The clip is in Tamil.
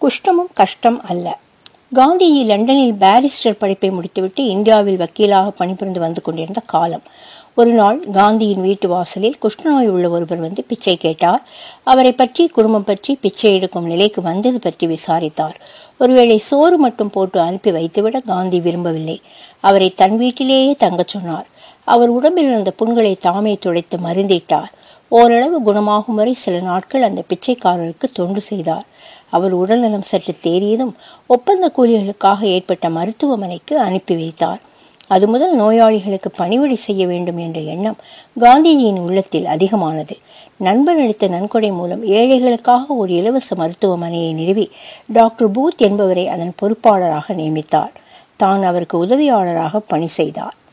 குஷ்டமும் கஷ்டம் அல்ல காந்திஜி லண்டனில் பாரிஸ்டர் படிப்பை முடித்துவிட்டு இந்தியாவில் வக்கீலாக பணிபுரிந்து வந்து கொண்டிருந்த காலம் ஒரு நாள் காந்தியின் வீட்டு வாசலில் குஷ்டநோய் உள்ள ஒருவர் வந்து பிச்சை கேட்டார் அவரை பற்றி குடும்பம் பற்றி பிச்சை எடுக்கும் நிலைக்கு வந்தது பற்றி விசாரித்தார் ஒருவேளை சோறு மட்டும் போட்டு அனுப்பி வைத்துவிட காந்தி விரும்பவில்லை அவரை தன் வீட்டிலேயே தங்கச் சொன்னார் அவர் உடம்பில் இருந்த புண்களை தாமே துடைத்து மருந்திட்டார் ஓரளவு குணமாகும் வரை சில நாட்கள் அந்த பிச்சைக்காரருக்கு தொண்டு செய்தார் அவர் உடல்நலம் சற்று தேறியதும் ஒப்பந்த கூலிகளுக்காக ஏற்பட்ட மருத்துவமனைக்கு அனுப்பி வைத்தார் அது முதல் நோயாளிகளுக்கு பணிவிடை செய்ய வேண்டும் என்ற எண்ணம் காந்திஜியின் உள்ளத்தில் அதிகமானது நண்பன் அளித்த நன்கொடை மூலம் ஏழைகளுக்காக ஒரு இலவச மருத்துவமனையை நிறுவி டாக்டர் பூத் என்பவரை அதன் பொறுப்பாளராக நியமித்தார் தான் அவருக்கு உதவியாளராக பணி செய்தார்